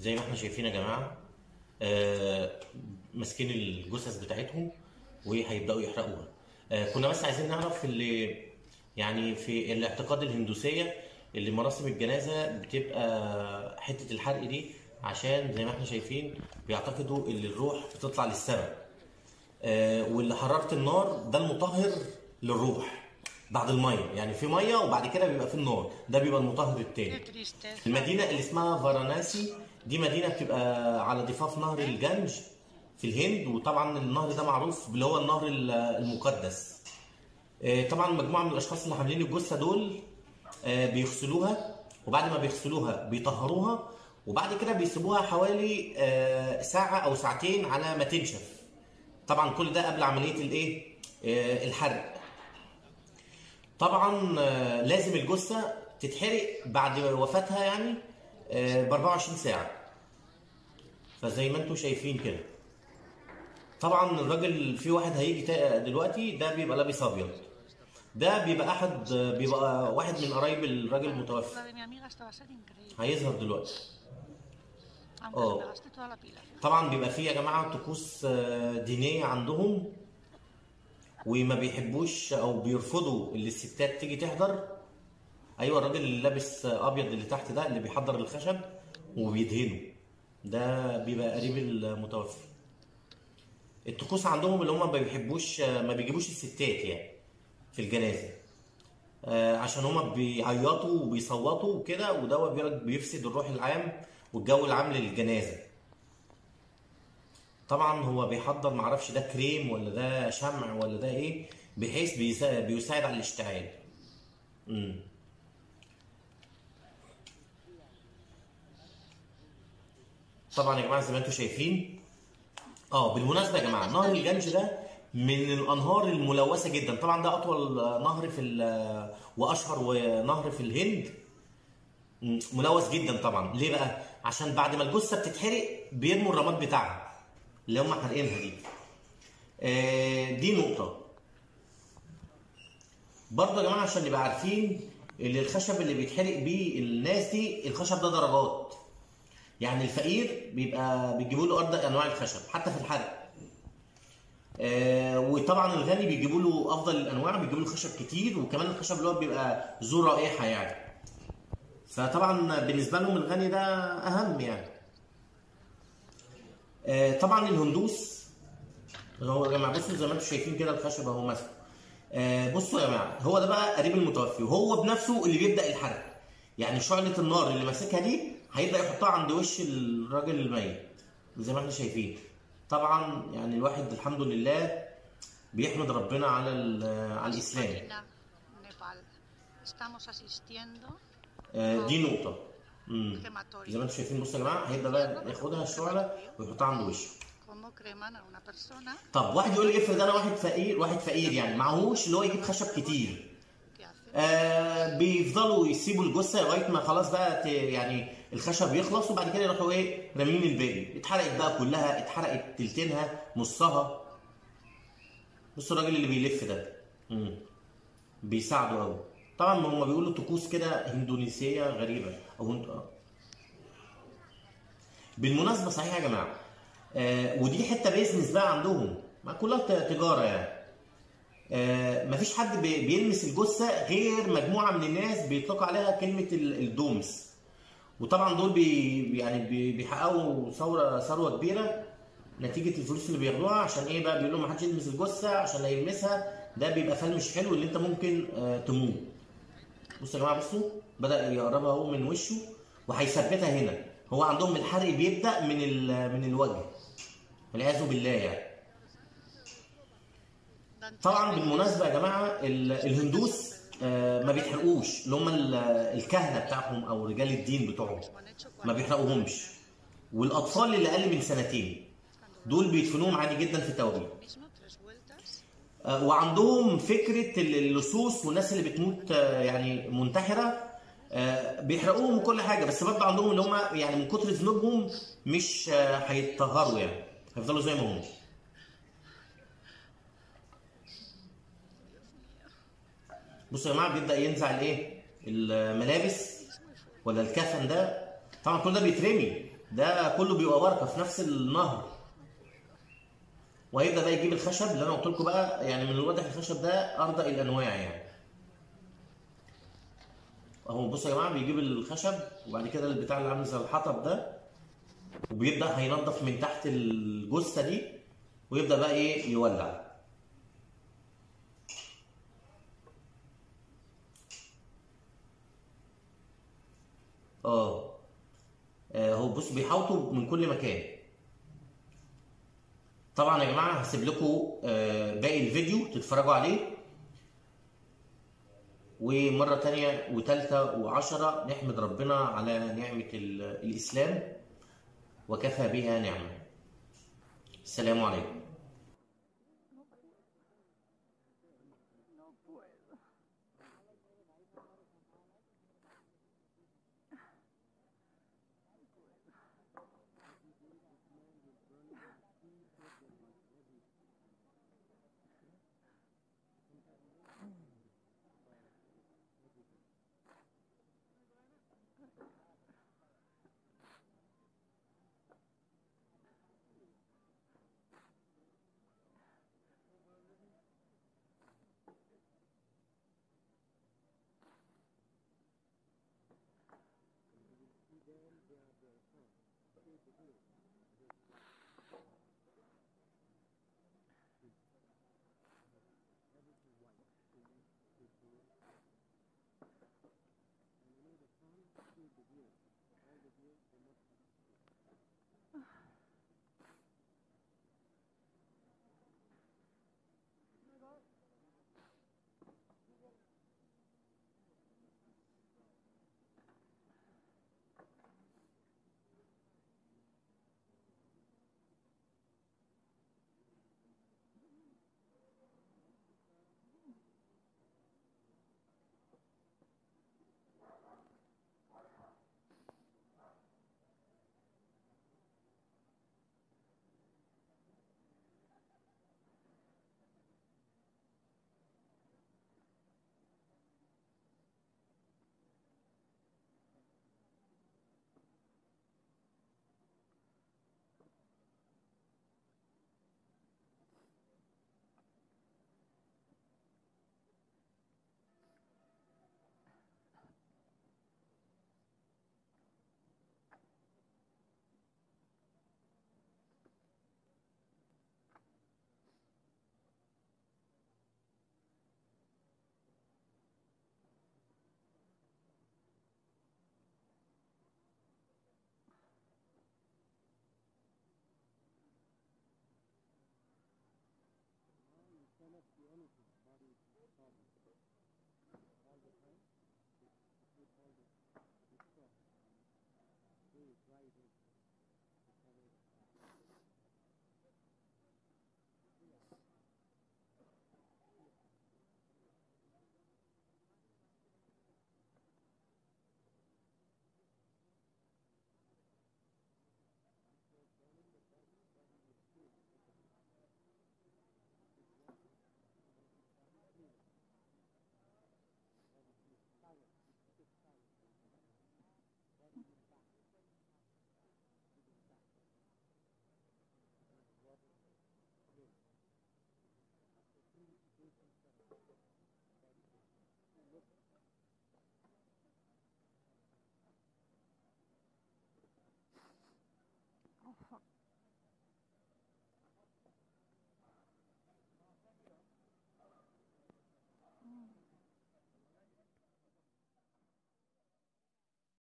زي ما احنا شايفين يا جماعه آه، ماسكين الجثث بتاعتهم وهيبداوا يحرقوها آه، كنا بس عايزين نعرف اللي يعني في الاعتقاد الهندوسيه اللي مراسم الجنازه بتبقى حته الحرق دي عشان زي ما احنا شايفين بيعتقدوا ان الروح بتطلع للسماء آه، واللي حراره النار ده المطهر للروح بعد الميه يعني في ميه وبعد كده بيبقى في النار ده بيبقى المطهر التاني Qué tristeza. المدينة اللي اسمها فاراناسي دي مدينة بتبقى على ضفاف نهر الجنج في الهند وطبعا النهر ده معروف اللي هو النهر ال- المقدس آه، طبعا مجموعة من الأشخاص اللي حاملين الجثة دول آه، بيغسلوها وبعد ما بيغسلوها بيطهروها وبعد كده بيسيبوها حوالي آه، ساعة أو ساعتين على ما تنشف طبعا كل ده قبل عملية الإيه آه، الحرق طبعا آه، لازم الجثه تتحرق بعد وفاتها يعني ب 24 ساعه فزي ما انتم شايفين كده طبعا الراجل في واحد هيجي تا- دلوقتي ده بيبقى لابس ابيض ده بيبقى احد بيبقى واحد من قرايب الراجل La المتوفى de mi amiga esta va a ser increíble. هيظهر dلوقتي Aunque Oh. se me gaste toda la pila. طبعا بيبقى فيه يا جماعه طقوس آه، دينيه عندهم وما بيحبوش او بيرفضوا اللي الستات تيجي تحضر ايوه الراجل اللي لابس ابيض اللي تحت ده اللي بيحضر الخشب وبيدهنه ده بيبقى قريب المتوفي الطقوس عندهم اللي هم ما بيحبوش ما بيجيبوش الستات يعني في الجنازه آه، عشان هما بيعيطوا وبيصوتوا وكده وده بيقولك بيفسد الروح العام والجو العام للجنازه طبعا هو بيحضر معرفش ده كريم ولا ده شمع ولا ده ايه بحيث بيسا- بيساعد على الاشتعال امم طبعا يا جماعه زي ما انتم شايفين اه بالمناسبه يا جماعه نهر الجنج ده من الانهار الملوثه جدا طبعا ده اطول نهر في ال- واشهر نهر في الهند م- ملوث جدا طبعا ليه بقى عشان بعد ما الجثه بتتحرق بيرموا الرماد بتاعها اللي هم حارقينها دي آه، دي نقطه برضه يا جماعه عشان نبقى عارفين ان الخشب اللي بيتحرق بيه الناس دي الخشب ده درجات يعني الفقير بيبقى بيجيبوا له ارض انواع الخشب حتى في الحرق آه وطبعا الغني بيجيبوا له افضل الانواع بيجيبوا له خشب كتير وكمان الخشب اللي هو بيبقى ذو رائحه يعني فطبعا بالنسبه لهم الغني ده اهم يعني آه طبعا الهندوس هو يا جماعه بصوا زي ما انتم شايفين كده الخشب اهو ماسكه آه بصوا يا جماعه هو ده بقى قريب المتوفي وهو بنفسه اللي بيبدا الحرق يعني شعله النار اللي ماسكها دي هيبدا يحطها عند وش الراجل الميت زي ما احنا شايفين طبعا يعني الواحد الحمد لله بيحمد ربنا على ال- على الاسلام China, Nepal. Estamos asistiendo آه دي نقطه امم crematorio. زي ما انتم شايفين بصوا يا جماعه هيبدا بقى ياخدها الشعله ويحطها عند وشه Cómo creman a una persona طب واحد يقول لي افرض انا واحد فقير واحد فقير يعني معهوش اللي هو يجيب خشب كتير que hace آه بيفضلوا يسيبوا الجثه لغايه ما خلاص بقى ت- يعني الخشب يخلص وبعد كده يروحوا ايه رامين الباقي اتحرقت بقى كلها اتحرقت تلتينها نصها بصوا الراجل اللي بيلف ده مم. بيساعده قوي طبعا ما هم بيقولوا طقوس كده هندونيسيه غريبه او هند... آه. بالمناسبه صحيح يا جماعه آه ودي حته بيزنس بقى عندهم ما كلها ت- تجاره يعني آه، مفيش حد بي- بيلمس الجثه غير مجموعه من الناس بيطلق عليها كلمه ال- الدومس وطبعا دول بي يعني بي- بيحققوا ثوره ثروه كبيره نتيجه الفلوس اللي بياخدوها عشان ايه بقى بيقول لهم ما حدش يلمس الجثه عشان لا يلمسها ده بيبقى فال مش حلو اللي انت ممكن آه، تموت بصوا يا جماعه بصوا بدا يقربها اهو من وشه وهيثبتها هنا هو عندهم الحرق بيبدا من ال- من الوجه والعياذ بالله يعني dan طبعا بالمناسبه يا جماعه ال- الهندوس آه، ما بيحرقوش اللي هم ال- الكهنه بتاعهم او رجال الدين بتوعهم como han hecho ما بيحرقوهمش والاطفال اللي اقل من سنتين دول بيدفنوهم عادي جدا في توابيت mismo tres vueltas آه، وعندهم فكره ال- اللصوص والناس اللي بتموت آه، يعني منتحره آه، بيحرقوهم وكل حاجه بس برضه عندهم اللي هم يعني من كتر ذنوبهم مش آه، هيتطهروا يعني هيفضلوا زي ما هم بصوا يا جماعه بيبدا ينزع الايه الملابس ولا الكفن ده طبعا كل ده بيترمي ده كله بيبقى بركه في نفس النهر وهيبدا بقى يجيب الخشب اللي انا قلت لكم بقى يعني من الواضح الخشب ده ارضى الانواع يعني اهو بصوا يا جماعه بيجيب الخشب وبعد كده البتاع اللي عامل زي الحطب ده وبيبدا هينضف من تحت الجثه دي ويبدا بقى ايه يولع اه آه، هو بص بيحاوطوا من كل مكان طبعا يا جماعه هسيب لكم آه، باقي الفيديو تتفرجوا عليه ومرة تانية وتالتة وعشرة نحمد ربنا على نعمة ال- الإسلام وكفى بها نعمة السلام عليكم